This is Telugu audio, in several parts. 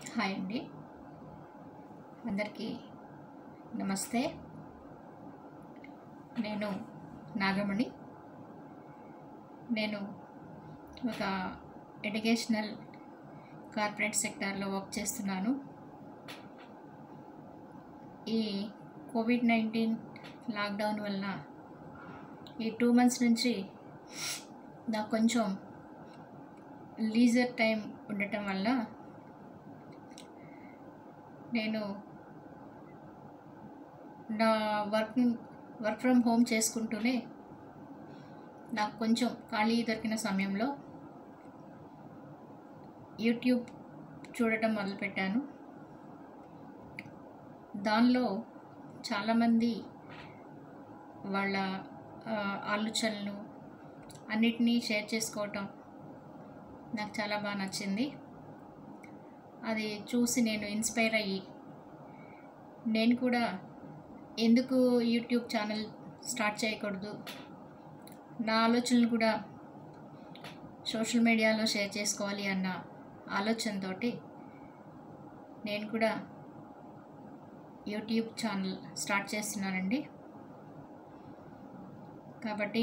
హాయ్ అండి అందరికీ నమస్తే నేను నాగమణి నేను ఒక ఎడ్యుకేషనల్ కార్పొరేట్ సెక్టార్లో వర్క్ చేస్తున్నాను ఈ కోవిడ్ నైన్టీన్ లాక్డౌన్ వలన ఈ టూ మంత్స్ నుంచి నాకు కొంచెం లీజర్ టైం ఉండటం వల్ల నేను నా వర్క్ వర్క్ ఫ్రమ్ హోమ్ చేసుకుంటూనే నాకు కొంచెం ఖాళీ దొరికిన సమయంలో యూట్యూబ్ చూడటం మొదలుపెట్టాను దానిలో చాలామంది వాళ్ళ ఆ, ఆలోచనలు అన్నిటినీ షేర్ చేసుకోవటం నాకు చాలా బాగా నచ్చింది అది చూసి నేను ఇన్స్పైర్ అయ్యి నేను కూడా ఎందుకు యూట్యూబ్ ఛానల్ స్టార్ట్ చేయకూడదు నా ఆలోచనలు కూడా సోషల్ మీడియాలో షేర్ చేసుకోవాలి అన్న ఆలోచనతోటి నేను కూడా యూట్యూబ్ ఛానల్ స్టార్ట్ చేస్తున్నానండి కాబట్టి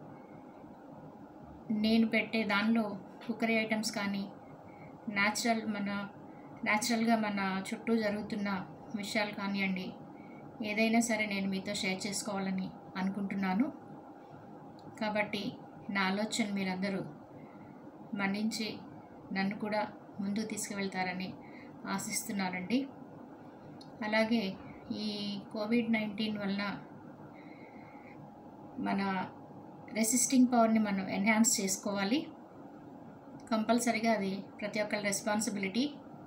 నేను పెట్టే దానిలో కుక్కరీ ఐటమ్స్ కానీ న్యాచురల్ మన న్యాచురల్గా మన చుట్టూ జరుగుతున్న విషయాలు కానివ్వండి ఏదైనా సరే నేను మీతో షేర్ చేసుకోవాలని అనుకుంటున్నాను కాబట్టి నా ఆలోచన మీరందరూ మన్నించి నన్ను కూడా ముందుకు తీసుకువెళ్తారని ఆశిస్తున్నానండి అలాగే ఈ కోవిడ్ నైన్టీన్ వలన మన రెసిస్టింగ్ పవర్ని మనం ఎన్హాన్స్ చేసుకోవాలి కంపల్సరిగా అది ప్రతి ఒక్కరి రెస్పాన్సిబిలిటీ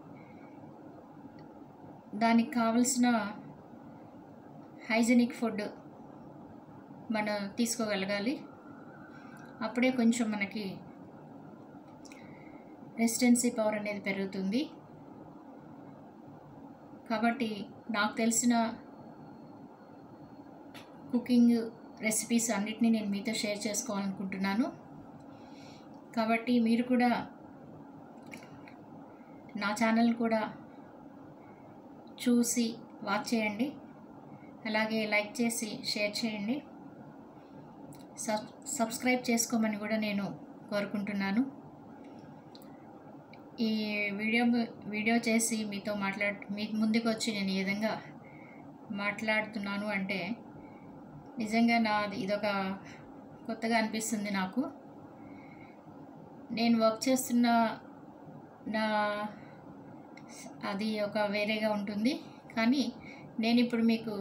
దానికి కావలసిన హైజెనిక్ ఫుడ్ మనం తీసుకోగలగాలి అప్పుడే కొంచెం మనకి రెసిడెన్సీ పవర్ అనేది పెరుగుతుంది కాబట్టి నాకు తెలిసిన కుకింగ్ రెసిపీస్ అన్నిటినీ నేను మీతో షేర్ చేసుకోవాలనుకుంటున్నాను కాబట్టి మీరు కూడా నా ఛానల్ కూడా చూసి వాచ్ చేయండి అలాగే లైక్ చేసి షేర్ చేయండి సబ్ సబ్స్క్రైబ్ చేసుకోమని కూడా నేను కోరుకుంటున్నాను ఈ వీడియో వీడియో చేసి మీతో మాట్లాడ మీ ముందుకు వచ్చి నేను ఈ విధంగా మాట్లాడుతున్నాను అంటే నిజంగా నా ఇదొక కొత్తగా అనిపిస్తుంది నాకు నేను వర్క్ చేస్తున్న నా అది ఒక వేరేగా ఉంటుంది కానీ నేను ఇప్పుడు మీకు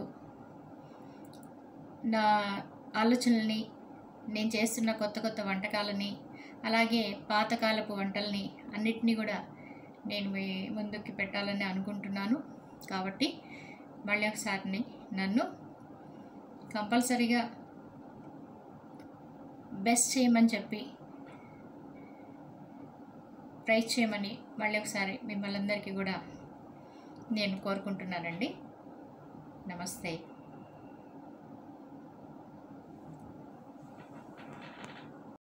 నా ఆలోచనల్ని నేను చేస్తున్న కొత్త కొత్త వంటకాలని అలాగే పాతకాలపు వంటల్ని అన్నిటినీ కూడా నేను మీ ముందుకి పెట్టాలని అనుకుంటున్నాను కాబట్టి మళ్ళీ ఒకసారి నన్ను కంపల్సరీగా బెస్ట్ చేయమని చెప్పి ప్రైజ్ చేయమని మళ్ళీ ఒకసారి మిమ్మల్ని అందరికీ కూడా నేను కోరుకుంటున్నానండి నమస్తే